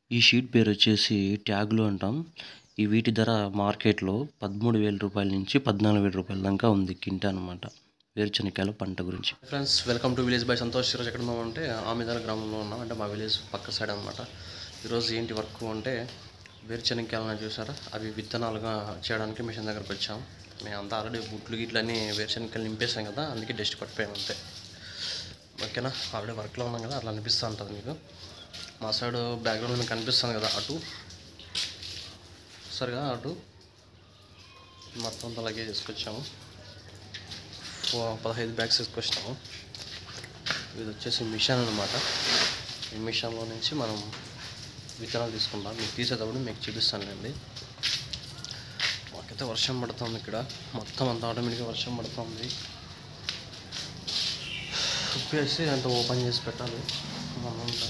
ఈ షీట్ పేరు వచ్చేసి ట్యాగులు అంటాం ఈ వీటి ధర మార్కెట్లో పదమూడు వేల రూపాయల నుంచి పద్నాలుగు వేల రూపాయల దాకా ఉంది కింటా అనమాట వేరుశనగకాయల పంట గురించి friends welcome to village by Santosh ఈరోజు ఎక్కడ ఉన్నాం అంటే ఆమెదాల గ్రామంలో ఉన్నాం అంటే మా విలేజ్ పక్క సైడ్ అనమాట ఈరోజు ఏంటి వర్క్ అంటే వేరుశనగకాయలను చూసారా అవి విత్తనాలుగా చేయడానికి మిషన్ దగ్గరకు వచ్చాం మేము అంతా ఆల్రెడీ బుట్లు గిట్లు అన్నీ వేరుశనగకాయలు నింపేసాం కదా అందుకే డస్ట్ పట్టిపోయాం అంతే ఓకేనా ఆల్రెడీ వర్క్లో ఉన్నాం కదా అట్లా అనిపిస్తూ ఉంటుంది మీకు మా సైడ్ బ్యాక్గ్రౌండ్ మీకు కనిపిస్తుంది కదా అటు సరిగా అటు మొత్తం అంతా అలాగే తీసుకొచ్చాము ఓ పదహైదు బ్యాగ్స్ తీసుకొచ్చినాము ఇది వచ్చేసి మిషన్ అనమాట ఈ మిషన్లో నుంచి మనం విత్తనాలు తీసుకుంటాం మీకు తీసేటప్పుడు మీకు చూపిస్తానులేండి మాకైతే వర్షం పడుతుంది ఇక్కడ మొత్తం అంతా ఆటోమేటిక్గా వర్షం పడుతుంది ఉప్పేసి అంత ఓపెన్ చేసి పెట్టాలి మనంతా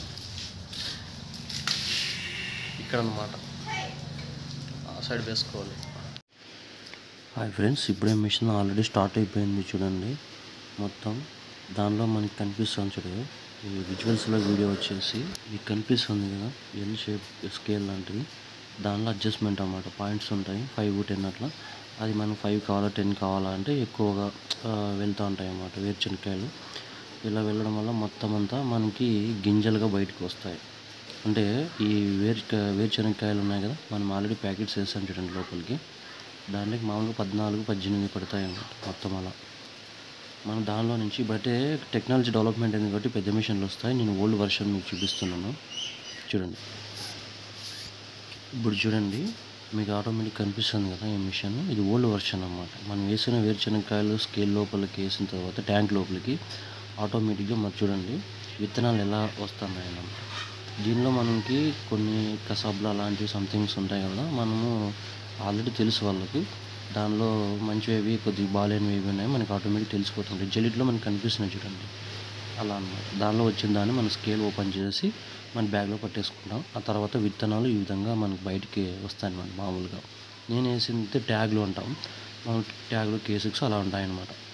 ఇక్కడ అనమాట ఆ సైడ్ వేసుకోవాలి హాయ్ ఫ్రెండ్స్ ఇప్పుడే మిషన్ ఆల్రెడీ స్టార్ట్ అయిపోయింది చూడండి మొత్తం దానిలో మనకి కనిపిస్తుంది చూడండి ఈ విజువల్స్లో వీడియో వచ్చేసి మీకు కనిపిస్తుంది కదా ఎల్ షేప్ స్కేల్ లాంటిది దానిలో అడ్జస్ట్మెంట్ అన్నమాట పాయింట్స్ ఉంటాయి ఫైవ్ టెన్ అట్లా అది మనకు ఫైవ్ కావాలా టెన్ కావాలా అంటే ఎక్కువగా ఆ, వెళ్తూ ఉంటాయి అన్నమాట వేరుశనగకాయలు ఇలా వెళ్ళడం వల్ల మొత్తం అంతా మనకి గింజలుగా బయటకు వస్తాయి అంటే ఈ వేరు వేరుశనగకాయలు ఉన్నాయి కదా మనం ఆల్రెడీ ప్యాకెట్స్ వేసాం చూడండి లోపలికి దాంట్లోకి మామూలుగా పద్నాలుగు పద్దెనిమిది పడతాయి అన్నమాట మొత్తం అలా మనం దానిలో నుంచి బట్టే టెక్నాలజీ డెవలప్మెంట్ అయింది కాబట్టి పెద్ద మిషన్లు వస్తాయి నేను ఓల్డ్ వర్షన్ మీకు చూపిస్తున్నాను చూడండి ఇప్పుడు చూడండి మీకు ఆటోమేటిక్ కనిపిస్తుంది కదా ఈ మిషన్ ఇది ఓల్డ్ వర్షన్ అన్నమాట మనం వేసిన వేరుశనగకాయలు స్కేల్ లోపలికి వేసిన తర్వాత ట్యాంక్ లోపలికి ఆటోమేటిక్గా మరి చూడండి విత్తనాలు ఎలా వస్తున్నాయి అన్నమాట దీనిలో మనకి కొన్ని కసాబ్లా లాంటివి సంథింగ్స్ ఉంటాయి కదా మనము ఆల్రెడీ తెలుసు వాళ్ళకి దానిలో మంచివి కొద్దిగా బాగాలేనివి ఏవి ఉన్నాయి మనకి ఆటోమేటిక్ తెలిసిపోతుంటాయి జెలిట్లో మనకి కనిపిస్తున్నాయి చూడండి అలా అన్నమాట దానిలో వచ్చిన దాన్ని మనం స్కేల్ ఓపెన్ చేసి మన బ్యాగ్లో పట్టేసుకుంటాం ఆ తర్వాత విత్తనాలు ఈ విధంగా మనకు బయటికి వస్తాయి అన్నమాట మామూలుగా నేను వేసింది ట్యాగ్లు అంటాం మనం ట్యాగ్లు కేసిక్స్ అలా ఉంటాయన్నమాట